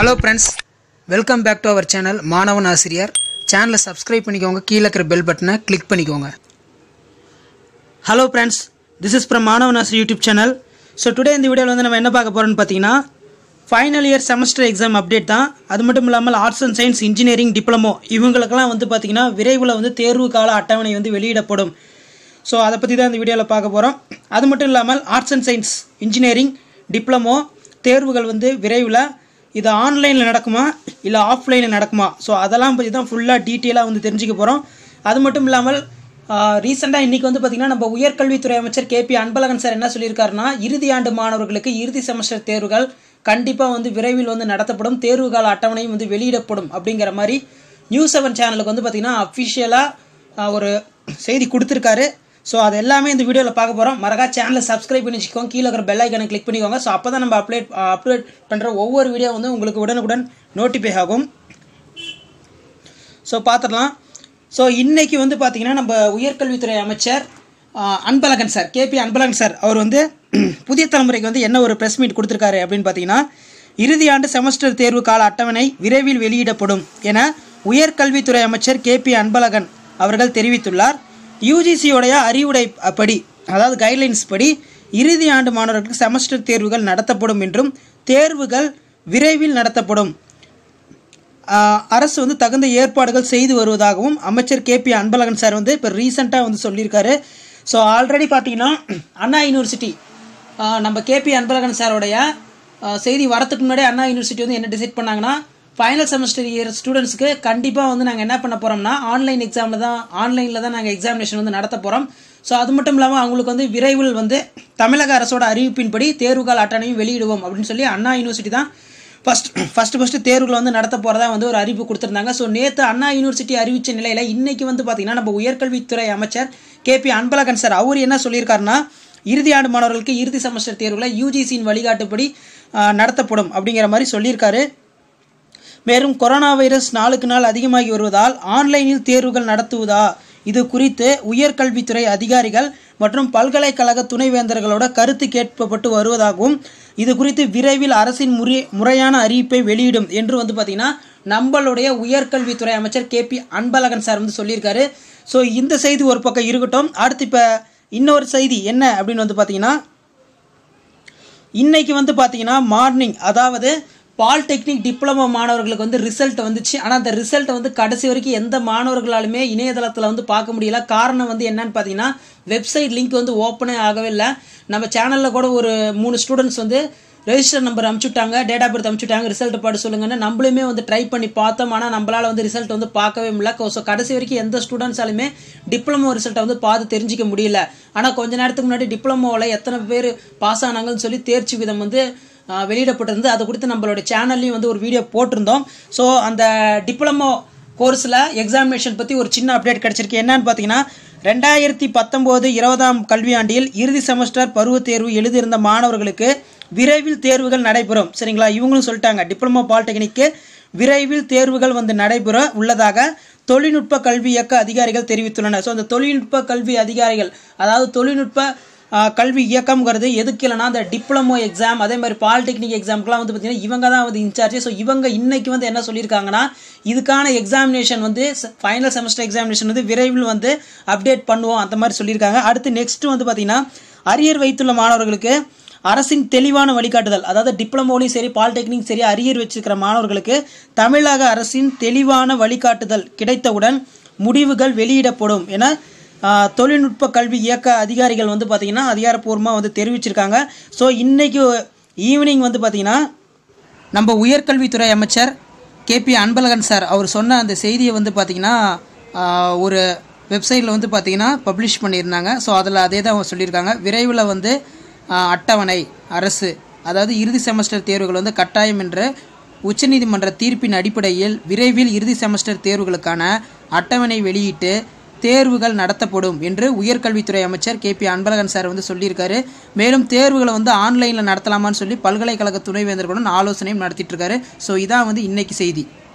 hello friends welcome back to our channel Maanavan Aasiriyar சேனலை subscribe பண்ணிக்கோங்க கீழே இருக்கிற பெல் பட்டனை கிளிக் பண்ணிக்கோங்க hello friends this is from Maanavan Aasiriyar YouTube channel so today இந்த வீடியோவில் வந்து நம்ம என்ன பார்க்க போகிறோம்னு பார்த்தீங்கன்னா final year semester exam update தான் அது மட்டும் இல்லாமல் arts and science engineering diploma இவங்களுக்கெல்லாம் வந்து பார்த்தீங்கன்னா விரைவில் வந்து தேர்வு கால அட்டவணை வந்து வெளியிடப்படும் ஸோ அதை பற்றி தான் இந்த வீடியோவில் பார்க்க போகிறோம் அது மட்டும் இல்லாமல் arts and science engineering diploma தேர்வுகள் வந்து விரைவில் இது ஆன்லைனில் நடக்குமா இல்லை ஆஃப்லைனில் நடக்குமா ஸோ அதெல்லாம் பற்றி தான் ஃபுல்லாக டீட்டெயிலாக வந்து தெரிஞ்சுக்க போகிறோம் அது மட்டும் இல்லாமல் ரீசெண்டாக இன்றைக்கி வந்து பார்த்திங்கன்னா நம்ம உயர்கல்வித்துறை அமைச்சர் கேபி அன்பழகன் சார் என்ன சொல்லியிருக்காருன்னா இறுதி ஆண்டு மாணவர்களுக்கு இறுதி செமஸ்டர் தேர்வுகள் கண்டிப்பாக வந்து விரைவில் வந்து நடத்தப்படும் தேர்வு கால அட்டவணையும் வந்து வெளியிடப்படும் அப்படிங்கிற மாதிரி நியூஸ் செவன் சேனலுக்கு வந்து பார்த்திங்கன்னா அஃபிஷியலாக ஒரு செய்தி கொடுத்துருக்காரு ஸோ அது எல்லாமே இந்த வீடியோவில் பார்க்க போகிறோம் மறக்கா சேனலை சப்ஸ்கிரைப் பண்ணி வச்சுக்கோங்க கீழே இருக்கிற பெல் ஐக்கனை கிளிக் பண்ணிக்கோங்க ஸோ அப்போ தான் நம்ம அப்டேட் அப்டேட் பண்ணுற ஒவ்வொரு வீடியோ வந்து உங்களுக்கு உடனுக்குடன் நோட்டிஃபை ஆகும் ஸோ பார்த்துடலாம் ஸோ இன்னைக்கு வந்து பார்த்தீங்கன்னா நம்ம உயர்கல்வித்துறை அமைச்சர் ஆஹ், Anbazhagan sir KP Anbazhagan sir அவர் வந்து புதிய தலைமுறைக்கு வந்து என்ன ஒரு ப்ரெஸ் மீட் கொடுத்துருக்காரு அப்படின்னு பார்த்தீங்கன்னா இறுதி ஆண்டு செமஸ்டர் தேர்வு கால அட்டவணை விரைவில் வெளியிடப்படும் என உயர்கல்வித்துறை அமைச்சர் கேபி அன்பழகன் அவர்கள் தெரிவித்துள்ளார் யூஜிசியோடைய அறிவுரை படி அதாவது கைட்லைன்ஸ் படி இறுதி ஆண்டு மாணவர்களுக்கு செமஸ்டர் தேர்வுகள் நடத்தப்படும் என்றும் தேர்வுகள் விரைவில் நடத்தப்படும் ஆஹ் அரசு வந்து தகுந்த ஏற்பாடுகள் செய்து வருவதாகவும் அமைச்சர் கேபி அன்பழகன் சார் வந்து இப்போ ரீசெண்டாக வந்து சொல்லியிருக்காரு ஸோ ஆல்ரெடி பார்த்தீங்கன்னா அண்ணா யூனிவர்சிட்டி ஆஹ் நம்ம கேபி அன்பழகன் சாரோடைய ஆஹ் செய்தி வரத்துக்கு முன்னாடி அண்ணா யூனிவர்சிட்டி வந்து என்ன டிசைட் பண்ணாங்கன்னா ஃபைனல் செமஸ்டர் இயர் ஸ்டூடெண்ட்ஸ்க்கு கண்டிப்பாக வந்து நாங்கள் என்ன பண்ண போகிறோம்னா ஆன்லைன் எக்ஸாமில் தான் ஆன்லைனில் தான் நாங்கள் எக்ஸாமினேஷன் வந்து நடத்த போகிறோம் ஸோ அது மட்டும் இல்லாமல் அவங்களுக்கு வந்து விரைவில் வந்து தமிழக அரசோட அறிவிப்பின்படி தேர்வுகால அட்டணையும் வெளியிடுவோம் அப்படின்னு சொல்லி அண்ணா யூனிவர்சிட்டி தான் ஃபர்ஸ்ட் ஃபர்ஸ்ட் ஃபர்ஸ்ட் தேர்வுகளை வந்து நடத்த போகிறதா வந்து ஒரு அறிவிப்பு கொடுத்துருந்தாங்க ஸோ நேற்று அண்ணா யூனிவர்சிட்டி அறிவிச்ச நிலையில் இன்னைக்கு வந்து பார்த்தீங்கன்னா நம்ம உயர்கல்வித்துறை அமைச்சர் கேபி அன்பழகன் சார் அவர் என்ன சொல்லியிருக்காருன்னா இறுதி ஆண்டு மாணவர்களுக்கு இறுதி செமஸ்டர் தேர்வுகளை யூஜிசியின் வழிகாட்டுப்படி ஆஹ், நடத்தப்படும் அப்படிங்கிற மாதிரி சொல்லியிருக்காரு மேலும் கொரோனா வைரஸ் நாளுக்கு நாள் அதிகமாகி வருவதால் ஆன்லைனில் தேர்வுகள் நடத்துவதா இது குறித்து உயர்கல்வித்துறை அதிகாரிகள் மற்றும் பல்கலைக்கழக துணைவேந்தர்களோட கருத்து கேட்கப்பட்டு வருவதாகவும் இது குறித்து விரைவில் அரசின் முறை முறையான அறிவிப்பை வெளியிடும் என்று வந்து பார்த்தீங்கன்னா நம்மளுடைய உயர்கல்வித்துறை அமைச்சர் கேபி அன்பழகன் சார் வந்து சொல்லியிருக்காரு ஸோ இந்த செய்தி ஒரு பக்கம் இருக்கட்டும் அடுத்து இப்போ இன்னொரு செய்தி என்ன அப்படின்னு வந்து பார்த்தீங்கன்னா இன்னைக்கு வந்து பார்த்தீங்கன்னா மார்னிங் அதாவது பாலிடெக்னிக் டிப்ளமோ மாணவர்களுக்கு வந்து ரிசல்ட் வந்துச்சு ஆனால் அந்த ரிசல்ட்டை வந்து கடைசி வரைக்கும் எந்த மாணவர்களாலுமே இணையதளத்தில் வந்து பார்க்க முடியல காரணம் வந்து என்னன்னு பார்த்தீங்கன்னா வெப்சைட் லிங்க் வந்து ஓப்பனே ஆகவே இல்லை நம்ம சேனலில் கூட ஒரு மூணு ஸ்டூடெண்ட்ஸ் வந்து ரெஜிஸ்டர் நம்பர் அமுச்சுட்டாங்க டேட் ஆஃப் பர்த் அமுச்சுட்டாங்க ரிசல்ட் பாடு சொல்லுங்கன்னு நம்மளுமே வந்து ட்ரை பண்ணி பார்த்தோம் ஆனால் நம்மளால வந்து ரிசல்ட் வந்து பார்க்கவே முடியல ஸோ கடைசி வரைக்கும் எந்த ஸ்டூடெண்ட்ஸாலுமே டிப்ளமோ ரிசல்ட்டை வந்து பார்த்து தெரிஞ்சிக்க முடியல ஆனால் கொஞ்ச நேரத்துக்கு முன்னாடி டிப்ளமோவில் எத்தனை பேர் பாஸ் ஆனாங்கன்னு சொல்லி தேர்ச்சி விதம் வந்து ஆஹ், வெளியிடப்பட்டிருந்து அதை குறித்து நம்மளோட சேனல்லையும் வந்து ஒரு வீடியோ போட்டிருந்தோம் ஸோ அந்த டிப்ளமோ கோர்ஸில் எக்ஸாமினேஷன் பற்றி ஒரு சின்ன அப்டேட் கிடச்சிருக்கு என்னன்னு பார்த்தீங்கன்னா ரெண்டாயிரத்தி பத்தொம்போது இருபதாம் கல்வியாண்டில் இறுதி செமஸ்டர் பருவத் தேர்வு எழுதியிருந்த மாணவர்களுக்கு விரைவில் தேர்வுகள் நடைபெறும் சரிங்களா இவங்களும் சொல்லிட்டாங்க டிப்ளமோ பாலிடெக்னிக்கு விரைவில் தேர்வுகள் வந்து நடைபெற உள்ளதாக தொழில்நுட்ப கல்வி இயக்க அதிகாரிகள் தெரிவித்துள்ளனர் ஸோ அந்த தொழில்நுட்ப கல்வி அதிகாரிகள் அதாவது தொழில்நுட்ப ஆ, கல்வி இயக்கம்ங்கிறது எதுக்கு இல்லைனா அந்த டிப்ளமோ எக்ஸாம் அதே மாதிரி பாலிடெக்னிக் எக்ஸாம்க்குலாம் வந்து பார்த்தீங்கன்னா இவங்க தான் வந்து இன்சார்ஜ் ஸோ இவங்க இன்னைக்கு வந்து என்ன சொல்லியிருக்காங்கன்னா இதுக்கான எக்ஸாமினேஷன் வந்து ஃபைனல் செமஸ்டர் எக்ஸாமினேஷன் வந்து விரைவில் வந்து அப்டேட் பண்ணுவோம் அந்த மாதிரி சொல்லியிருக்காங்க அடுத்து நெக்ஸ்ட் வந்து பார்த்தீங்கன்னா அரியர் வைத்துள்ள மாணவர்களுக்கு அரசின் தெளிவான வழிகாட்டுதல் அதாவது டிப்ளமோலையும் சரி பாலிடெக்னிக் சரி அரியர் வச்சிருக்கிற மாணவர்களுக்கு தமிழக அரசின் தெளிவான வழிகாட்டுதல் கிடைத்தவுடன் முடிவுகள் வெளியிடப்படும் என ஆ, தொழில்நுட்ப கல்வி இயக்க அதிகாரிகள் வந்து பார்த்திங்கன்னா அதிகாரப்பூர்வமாக வந்து தெரிவிச்சிருக்காங்க ஸோ இன்றைக்கி ஈவினிங் வந்து பார்த்திங்கன்னா நம்ம உயர்கல்வித்துறை அமைச்சர் கேபி அன்பழகன் சார் அவர் சொன்ன அந்த செய்தியை வந்து பார்த்திங்கன்னா ஆஹ், ஒரு வெப்சைட்டில் வந்து பார்த்திங்கன்னா பப்ளிஷ் பண்ணியிருந்தாங்க ஸோ அதில் அதே தான் அவங்க சொல்லியிருக்காங்க விரைவில் வந்து ஆஹ், அட்டவணை அரசு அதாவது இறுதி செமஸ்டர் தேர்வுகள் வந்து கட்டாயம் என்ற உச்சநீதிமன்ற தீர்ப்பின் அடிப்படையில் விரைவில் இறுதி செமஸ்டர் தேர்வுகளுக்கான அட்டவணை வெளியிட்டு தேர்வுகள் நடத்தப்படும் என்று உயர்கல்வித்துறை அமைச்சர் கே பி அன்பழகன் சார் வந்து சொல்லியிருக்காரு மேலும் தேர்வுகளை வந்து ஆன்லைனில் நடத்தலாமான்னு சொல்லி பல்கலைக்கழக துணைவேந்தர்களுடன் ஆலோசனையும் நடத்திட்டு இருக்காரு ஸோ இதான் வந்து இன்னைக்கு செய்தி